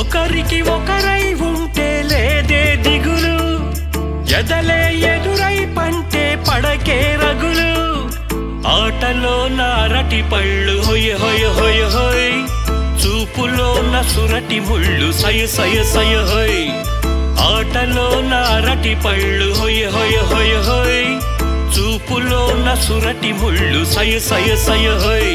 ఒకరికి ఒకరై ఉంటే లేదే దిగులు ఎదలే ఎదురై పంటే పడకే రగులు ఆటలో నారటి పళ్ళు హొయ హొయ హొయ హొయ్ చూపులో నసురటి ముళ్ళు సయ సయ సయ హొయ్ ఆటలో నారటి పళ్ళు హొయ హొయ హొయ హొయ్ చూపులో నసురటి ముళ్ళు సయ సయ సయ హొయ్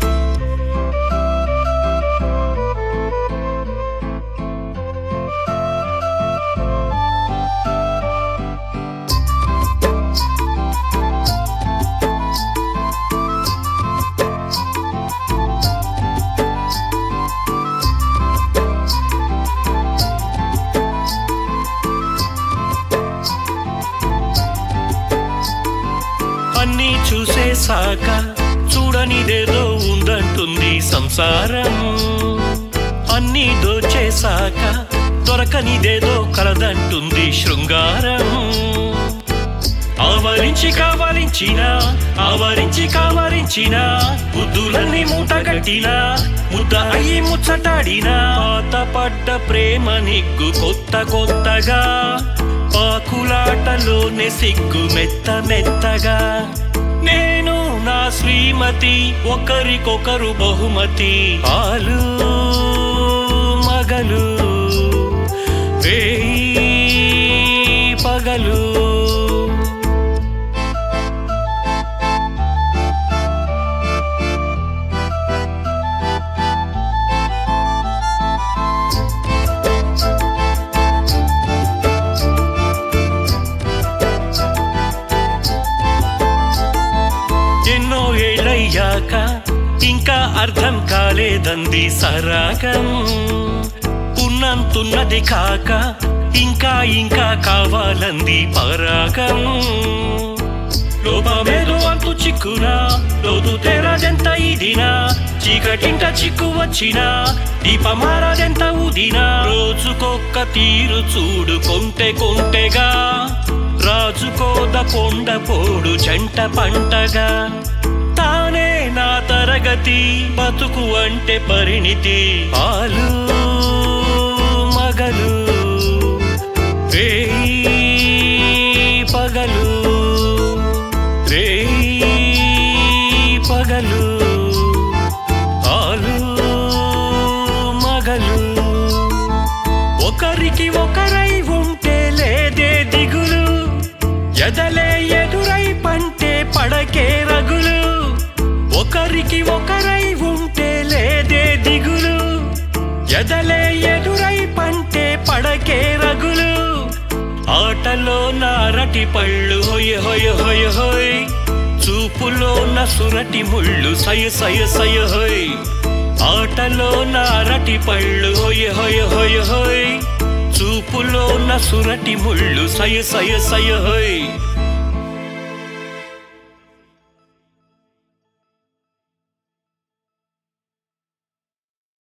అన్నీ చూసేశాక చూడనిదేదో ఉందంటుంది సంసారం అన్నీ దోచేశాక దొరకనిదేదో కలదంటుంది శృంగారం ఆవరించి కావలించిన ఆవరించి కావరించిన బుద్ధులన్నీ మూటగట్టిన ముద్ద అయి ముచ్చటాడిన పాత పడ్డ ప్రేమ నిగ్గు కొత్త కొత్తగా పాకులాటలోనే సిగ్గు మెత్త మెత్తగా నేను నా శ్రీమతి ఒకరికొకరు బహుమతి ఆలు మగలు వేయి పగలు ఎన్నో ఏళ్ళయ్యాక ఇంకా అర్థం కాలేదంది సరాగం ఉన్నంతున్నది కాక ఇంకా ఇంకా కావాలంది పరాగం లోపమేదో అంతు చిక్కునా లోతు తెరదెంత ఇదినా చీకటింట చిక్కు వచ్చినా దీపమారదెంత ఉదినా రోజుకొక్క తీరు చూడు కొంటె కొంటెగా రాజుకోద కొండ పోడు జంట పంటగా తానే నా తరగతి బతుకు అంటే పరిణితి పాలు మగలు వేయి పగలు రేయి పగలు ఆలు మగలు ఒకరికి ఒకరై ఉంటే లేదే దిగులు ఎదలే ఎదురై పంటే పడకే రగులు ఒకరికి ఒకరై ఉంటే లేదే దిగులు ఎదలే ఎదురై పంటే పడకే రగులు ఆటలో నారటి పళ్ళు హొయ హొయ హొయ హొయ్ చూపులో నసురటి ముళ్ళు సయ సయ సయ హొయ్ ఆటలో నారటి పళ్ళు హొయ హొయ హొయ హొయ్ చూపులో నసురటి ముళ్ళు సయ సయ సయ హొయ్